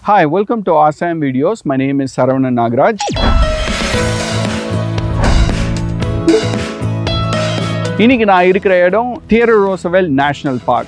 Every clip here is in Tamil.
Hi, welcome to Awesome Videos. My name is Saravanan Nagaraj. இன்னைக்கு நான் இருக்கிற இடம் தியரோ ரோசவெல் நேஷனல் பார்க்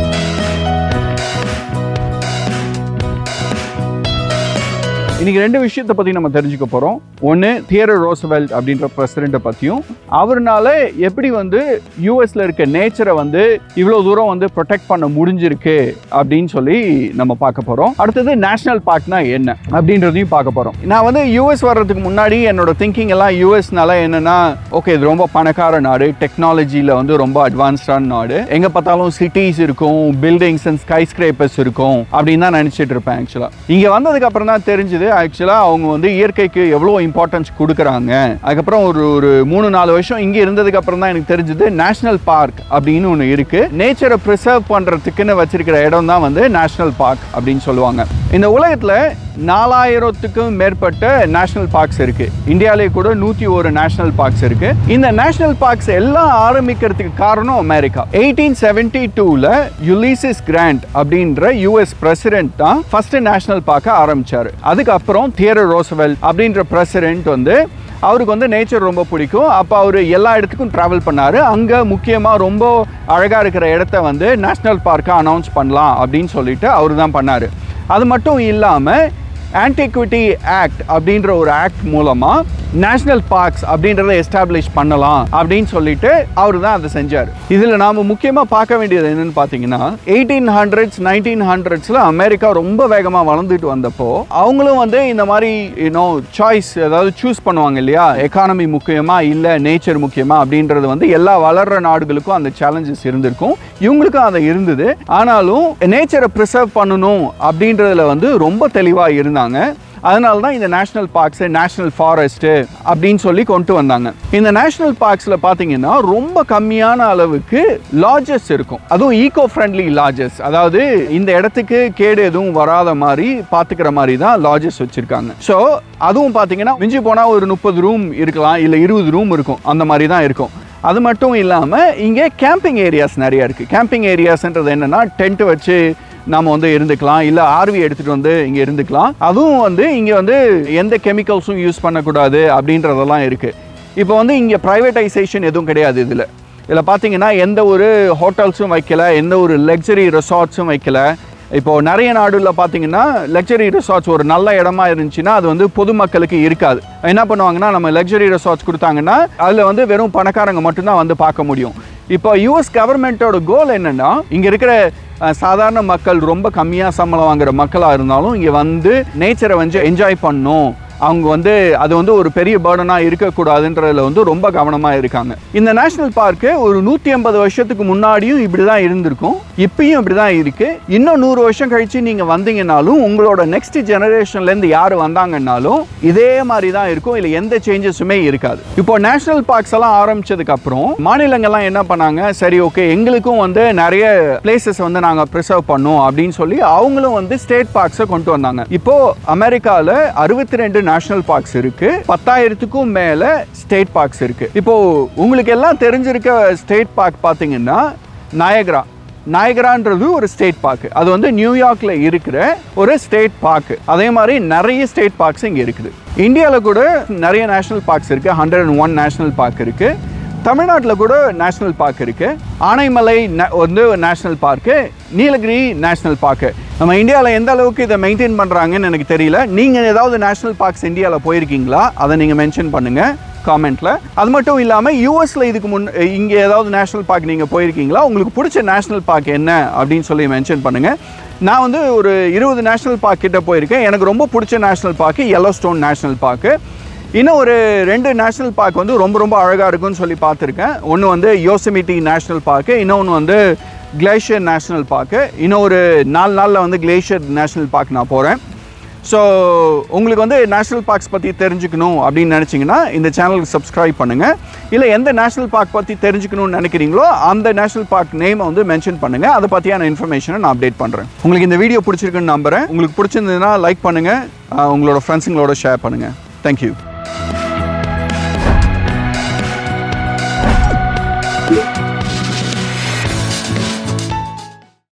இன்னைக்கு ரெண்டு விஷயத்தை பத்தி நம்ம தெரிஞ்சுக்க போறோம் ஒன்று தியரர் ரோசவெல் அப்படின்ற பிரசிடென்ட்டை பத்தியும் அவர்னால எப்படி வந்து யூஎஸ்ல இருக்க நேச்சரை வந்து இவ்வளோ தூரம் வந்து ப்ரொடெக்ட் பண்ண முடிஞ்சிருக்கு அப்படின்னு சொல்லி நம்ம பார்க்க போறோம் அடுத்தது நேஷனல் பார்க்னா என்ன அப்படின்றதையும் பார்க்க போறோம் நான் வந்து யூஎஸ் வர்றதுக்கு முன்னாடி என்னோட திங்கிங் எல்லாம் யூஎஸ்னால என்னன்னா ஓகே இது ரொம்ப பணக்கார நாடு டெக்னாலஜியில் வந்து ரொம்ப அட்வான்ஸ்டான நாடு எங்க பார்த்தாலும் சிட்டிஸ் இருக்கும் பில்டிங்ஸ் அண்ட் ஸ்கை ஸ்கிரேப்பர்ஸ் இருக்கும் அப்படின்னு தான் நினைச்சிட்டு இருப்பேன் ஆக்சுவலா இங்க வந்ததுக்கு அப்புறம் தான் தெரிஞ்சது ஆக்சுவலா அவங்க வந்து இயற்கைக்கு எவ்வளோ இம்பார்ட்டன்ஸ் கொடுக்குறாங்க அதுக்கப்புறம் ஒரு ஒரு மூணு நாலு வருஷம் இங்க இருந்ததுக்கு அப்புறம் தான் எனக்கு தெரிஞ்சது நேஷனல் பார்க் அப்படின்னு ஒன்று இருக்கு நேச்சரை ப்ரிசர்வ் பண்றதுக்குன்னு வச்சிருக்கிற இடம் தான் வந்து நேஷனல் பார்க் அப்படின்னு சொல்லுவாங்க இந்த உலகத்துல நாலாயிரத்துக்கும் மேற்பட்ட நேஷனல் பார்க்ஸ் இருக்கு இந்தியாவிலே கூட நூத்தி ஒரு நேஷனல் பார்க்ஸ் இருக்கு இந்த நேஷனல் பார்க்ஸ் எல்லாம் ஆரம்பிக்கிறதுக்கு காரணம் அமெரிக்கா எயிட்டீன் செவன்டி டூல யுலிசிஸ் கிராண்ட் அப்படின்ற யூஎஸ் பிரசிடென்ட் தான் ஃபர்ஸ்ட் நேஷனல் பார்க்க ஆரம்பிச்சாரு அதுக்கப்புறம் தியரர் ரோசவெல் அப்படின்ற பிரசிடென்ட் வந்து அவருக்கு வந்து நேச்சர் ரொம்ப பிடிக்கும் அப்போ அவர் எல்லா இடத்துக்கும் ட்ராவல் பண்ணார் அங்கே முக்கியமாக ரொம்ப அழகாக இருக்கிற இடத்த வந்து நேஷ்னல் பார்க்காக அனௌன்ஸ் பண்ணலாம் அப்படின்னு சொல்லிட்டு அவர் தான் பண்ணார் அது மட்டும் இல்லாமல் ஆன்டிக்விட்டி ஆக்ட் அப்படின்ற ஒரு ஆக்ட் மூலமாக நேஷனல் பார்க்ஸ் அப்படின்றத எஸ்டாப்ளிஷ் பண்ணலாம் அப்படின்னு சொல்லிட்டு அவர் தான் அதை செஞ்சார் இதில் நாம் முக்கியமாக பார்க்க வேண்டியது என்னன்னு பார்த்தீங்கன்னா எயிட்டீன் ஹண்ட்ரட்ஸ் நைன்டீன் ஹண்ட்ரட்ஸில் அமெரிக்கா ரொம்ப வேகமாக வளர்ந்துட்டு வந்தப்போ அவங்களும் வந்து இந்த மாதிரி யூனோ சாய்ஸ் அதாவது சூஸ் பண்ணுவாங்க இல்லையா எக்கானமி முக்கியமா இல்லை நேச்சர் முக்கியமா அப்படின்றது வந்து எல்லா வளர்ற நாடுகளுக்கும் அந்த சேலஞ்சஸ் இருந்திருக்கும் இவங்களுக்கும் அது இருந்தது ஆனாலும் நேச்சரை ப்ரிசர்வ் பண்ணணும் அப்படின்றதுல வந்து ரொம்ப தெளிவாக இருந்தாங்க அதனால தான் இந்த நேஷனல் பார்க்ஸ் நேஷனல் ஃபாரஸ்ட்டு அப்படின்னு சொல்லி கொண்டு வந்தாங்க இந்த நேஷனல் பார்க்ஸில் பார்த்தீங்கன்னா ரொம்ப கம்மியான அளவுக்கு லாட்ஜஸ் இருக்கும் அதுவும் ஈகோ ஃப்ரெண்ட்லி லாட்ஜஸ் அதாவது இந்த இடத்துக்கு கேடு எதுவும் வராத மாதிரி பார்த்துக்கிற மாதிரி தான் லாட்ஜஸ் வச்சுருக்காங்க ஸோ அதுவும் பார்த்தீங்கன்னா மிஞ்சி போனால் ஒரு முப்பது ரூம் இருக்கலாம் இல்லை இருபது ரூம் இருக்கும் அந்த மாதிரி தான் இருக்கும் அது மட்டும் இல்லாமல் இங்கே கேம்பிங் ஏரியாஸ் நிறைய இருக்குது கேம்பிங் ஏரியாஸ்ன்றது என்னென்னா டென்ட் வச்சு நாம வந்து இருந்துக்கலாம் இல்லை ஆர்வி எடுத்துகிட்டு வந்து இங்கே இருந்துக்கலாம் அதுவும் வந்து இங்கே வந்து எந்த கெமிக்கல்ஸும் யூஸ் பண்ணக்கூடாது அப்படின்றதெல்லாம் இருக்குது இப்போ வந்து இங்கே ப்ரைவேட்டைசேஷன் எதுவும் கிடையாது இதில் இதில் பார்த்தீங்கன்னா எந்த ஒரு ஹோட்டல்ஸும் வைக்கல எந்த ஒரு லக்ஸரி ரெசார்ட்ஸும் வைக்கல இப்போது நிறைய நாடுகளில் பார்த்தீங்கன்னா லக்ஸரி ரெசார்ட்ஸ் ஒரு நல்ல இடமா இருந்துச்சுன்னா அது வந்து பொதுமக்களுக்கு இருக்காது என்ன பண்ணுவாங்கன்னா நம்ம லக்ஸரி ரெசார்ட்ஸ் கொடுத்தாங்கன்னா அதில் வந்து வெறும் பணக்காரங்க மட்டும்தான் வந்து பார்க்க முடியும் இப்போ யூஎஸ் கவர்மெண்ட்டோட கோல் என்னன்னா இங்கே இருக்கிற அஹ், சாதாரண மக்கள் ரொம்ப கம்மியாக சம்பளம் வாங்குற மக்களாக இருந்தாலும் இங்கே வந்து நேச்சரை வந்து என்ஜாய் பண்ணணும் அவங்க வந்து அது வந்து ஒரு பெரிய பேர்டனாக இருக்கக்கூடாதுன்றதுல வந்து ரொம்ப கவனமாக இருக்காங்க இந்த நேஷனல் பார்க்கு ஒரு நூற்றி ஐம்பது வருஷத்துக்கு முன்னாடியும் இப்படி தான் இருந்திருக்கும் இப்பயும் இப்படி தான் இருக்கு இன்னும் நூறு வருஷம் கழிச்சு நீங்கள் வந்தீங்கன்னாலும் உங்களோட நெக்ஸ்ட் ஜெனரேஷன்லேருந்து யார் வந்தாங்கன்னாலும் இதே மாதிரி தான் இருக்கும் இல்லை எந்த சேஞ்சஸுமே இருக்காது இப்போ நேஷனல் பார்க்ஸ் எல்லாம் ஆரம்பிச்சதுக்கு அப்புறம் மாநிலங்கள்லாம் என்ன பண்ணாங்க சரி ஓகே எங்களுக்கும் வந்து நிறைய பிளேசஸ் வந்து நாங்கள் ப்ரிசர்வ் பண்ணோம் அப்படின்னு சொல்லி அவங்களும் வந்து ஸ்டேட் பார்க்ஸை கொண்டு வந்தாங்க இப்போ அமெரிக்காவில் அறுபத்தி ரெண்டு நேஷனல் பார்க்ஸ் இருக்கு பத்தாயிரத்துக்கும் மேல ஸ்டேட் பார்க்ஸ் இருக்கு இப்போ உங்களுக்கு எல்லாம் தெரிஞ்சிருக்க ஸ்டேட் பார்க் பார்த்தீங்கன்னா நாயகரா நாயகரான்றது ஒரு ஸ்டேட் பார்க் அது வந்து நியூயார்க்ல இருக்கிற ஒரு ஸ்டேட் பார்க் அதே மாதிரி நிறைய ஸ்டேட் பார்க்ஸ் இங்கே இருக்குது இந்தியாவில் கூட நிறைய நேஷனல் பார்க்ஸ் இருக்கு hundred and one national park இருக்கு தமிழ்நாட்டில் கூட நேஷனல் பார்க் இருக்கு ஆனைமலை ந- வந்து national park Nilgiri national park நம்ம இந்தியாவில் எந்த அளவுக்கு இதை மெயின்டைன் பண்ணுறாங்கன்னு எனக்கு தெரியல நீங்கள் ஏதாவது நேஷனல் பார்க்ஸ் இந்தியாவில் போயிருக்கீங்களா அதை நீங்கள் மென்ஷன் பண்ணுங்கள் காமெண்ட்டில் அது மட்டும் இல்லாமல் யூஎஸில் இதுக்கு முன் இங்கே ஏதாவது நேஷனல் பார்க் நீங்கள் போயிருக்கீங்களா உங்களுக்கு பிடிச்ச நேஷனல் பார்க் என்ன அப்படின்னு சொல்லி மென்ஷன் பண்ணுங்கள் நான் வந்து ஒரு இருபது நேஷனல் பார்க் கிட்ட போயிருக்கேன் எனக்கு ரொம்ப பிடிச்ச national park yellowstone stone national park இன்னும் ஒரு ரெண்டு நேஷனல் பார்க் வந்து ரொம்ப ரொம்ப அழகாக இருக்குன்னு சொல்லி பார்த்துருக்கேன் ஒன்று வந்து யோசமிட்டி நேஷனல் பார்க்கு இன்னொன்று வந்து கிளேஷியர் நேஷனல் பார்க்கு இன்னும் ஒரு நாலு நாளில் வந்து கிளேஷியர் நேஷனல் பார்க் நான் போகிறேன் ஸோ உங்களுக்கு வந்து நேஷனல் பார்க்ஸ் பற்றி தெரிஞ்சுக்கணும் அப்படின்னு நினச்சிங்கன்னா இந்த சேனலுக்கு சப்ஸ்கிரைப் பண்ணுங்கள் இல்லை எந்த நேஷனல் பார்க் பற்றி தெரிஞ்சுக்கணும்னு நினைக்கிறீங்களோ அந்த நேஷனல் பார்க் நேமை வந்து மென்ஷன் பண்ணுங்கள் அதை பற்றியான இன்ஃபர்மேஷனை நான் அப்டேட் பண்ணுறேன் உங்களுக்கு இந்த வீடியோ பிடிச்சிருக்குன்னு நம்புகிறேன் உங்களுக்கு பிடிச்சிருந்ததுன்னா லைக் பண்ணுங்கள் உங்களோட ஃப்ரெண்ட்ஸுங்களோட ஷேர் பண்ணுங்கள் தேங்க்யூ